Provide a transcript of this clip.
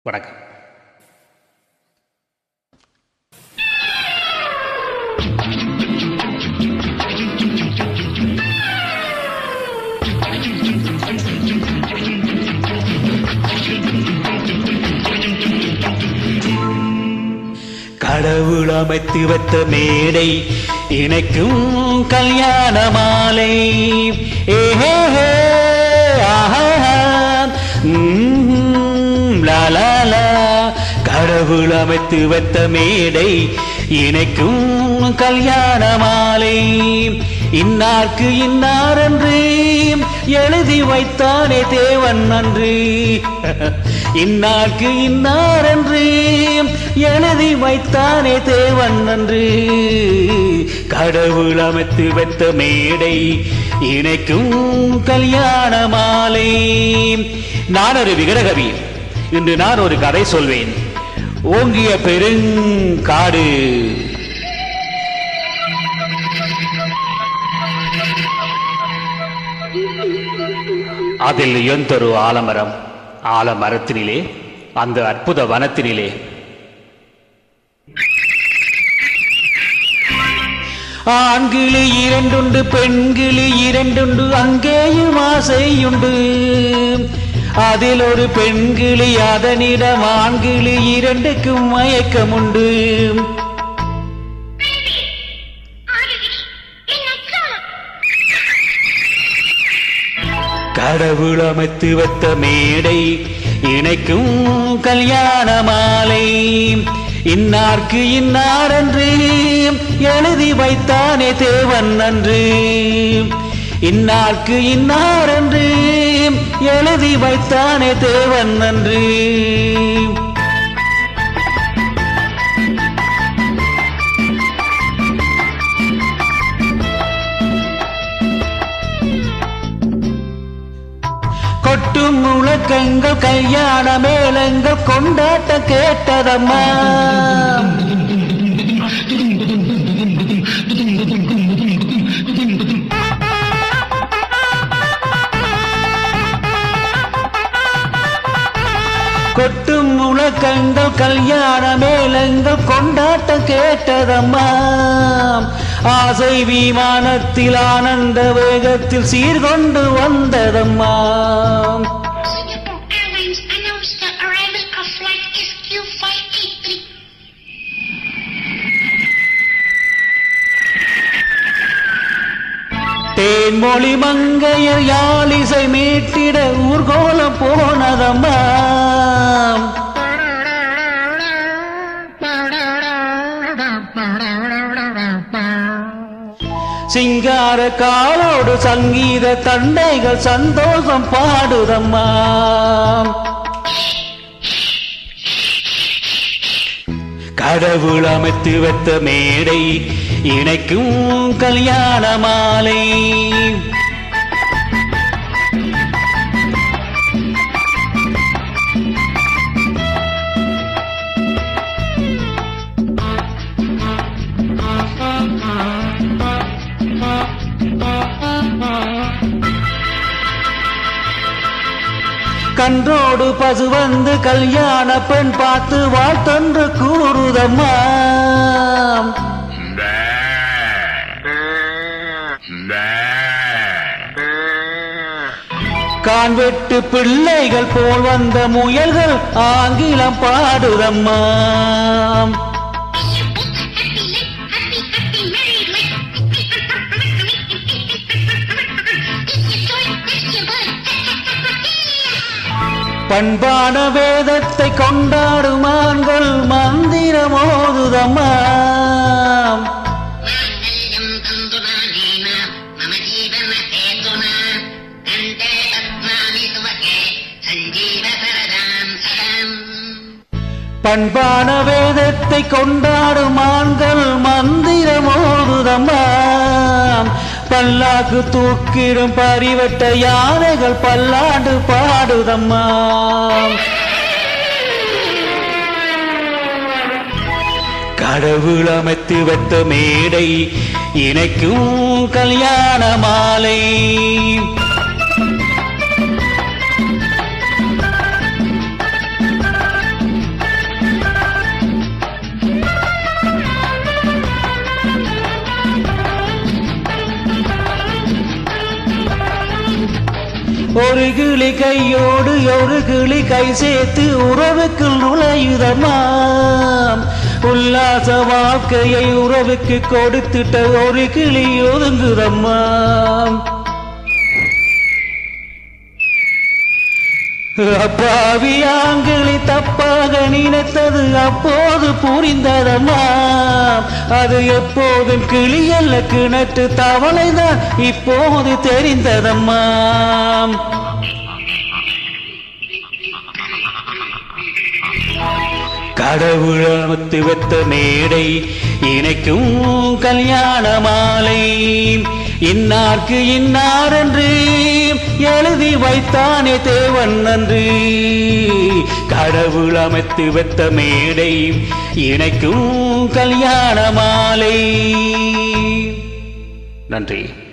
வணக்கம் கடவுள் அமைத்து வைத்த மேடை இணைக்கும் கல்யாண மாலை ஏஹே ஆஹா ம்ம், லா லா லா கடவுள் அமைத்து வைத்த மேடை இணைக்கும் கல்யாண மாலை இன்னார்க்கு இன்னார் என்று எழுதி வைத்தானே தேவன் நன்று இன்னார்க்கு இன்னார் என்று எழுதி வைத்தானே தேவன் நன்று கடவுள் அமைத்து வைத்த மேடை இணைக்கும் கல்யாண மாலை நான் ஒரு விகடகவி இன்று நான் ஒரு கதை சொல்வேன் ஓங்கிய பெருங்காடு அதில் எந்தொரு ஆலமரம் ஆலமரத்தினிலே அந்த அற்புத வனத்தினிலே ஆண்கிளி இரண்டுண்டு பெண்கிளி இரண்டுண்டு அங்கேயும் ஆசையுண்டு அதில் ஒரு பெண்கிளி அதனிடம் ஆண்கிளி இரண்டுக்கும் மயக்கமுண்டு கடவுள் அமைத்து வைத்த மேடை இணைக்கும் கல்யாண மாலை இன்னார்க்கு இன்னார் என்று எழுதி வைத்தானே தேவன் நன்று இன்னார்க்கு இன்னார் என்று எழுதி வைத்தானே தேவன் நன்று கொட்டும் முழக்கங்கள் கல்யாண மேளங்கள் கொண்டாட்ட கேட்டதம்மா கொட்டும் முழக்கங்கள் கல்யாண மேளங்கள் கொண்டாட்ட கேட்டதம்மா ஆசை விமானத்தில் ஆனந்த வேகத்தில் சீர்கொண்டு வந்ததம்மா Singapore Airlines announced the arrival of flight SQ583. Thenmozhi மங்கையர் யாழிசை மீட்டிட ஊர்கோலம் போனதம்மா சிங்கார காலோடு சங்கீத தண்டைகள் சந்தோஷம் பாடுதம்மா கடவுள் அமைத்து வைத்த மேடை இணைக்கும் கல்யாண மாலை கன்றோடு பசு வந்து கல்யாண பெண் பார்த்து வாழ்த்தொன்று கூறுதம்மா கான்வெட்டு பிள்ளைகள் போல் வந்த முயல்கள் ஆங்கிலம் பாடுதம்மா Happy, happy, married life. It's your joy, it's your blood. பண்பான வேதத்தை கொண்டாடும் ஆண்கள் மந்திரம் ஓதுதம்மா माङ्गल्यं तन्तुनानेन मम जीवनहेतुना कण्ठे पद्मानि सुभगे सञ्जीव सरदां सदाम् பண்பான வேதத்தை கொண்டாடும் ஆண்கள் மந்திரம் ஓதுதம்மா பல்லாக்கு தூக்கிடும் பரிவட்ட யானைகள் பல்லாண்டு பாடுதம்மா கடவுள் அமைத்து வைத்த மேடை இணைக்கும் கல்யாண மாலை ஒரு கிளி கையோடு ஒரு கிளி கை சேர்த்து உறவுக்குள் நுழையுதம்மா உல்லாச வாழ்க்கையை உறவுக்கு கொடுத்துட்ட ஒரு கிளி ஒதுங்குதம்மா அப்பாவியாங்களி தப்பாக நினைத்தது அப்போது புரிந்ததம்மா அது எப்போதும் கிளியல்ல கிணற்று தவளைதான் இப்போது தெரிந்ததம்மா கடவுள் அமைத்து வைத்த மேடை இணைக்கும் கல்யாண மாலை இன்னார்க்கு இன்னார் என்று எழுதி வைத்தானே தேவன் நன்று கடவுள் அமைத்து வைத்த மேடை இணைக்கும் கல்யாண மாலை நன்றி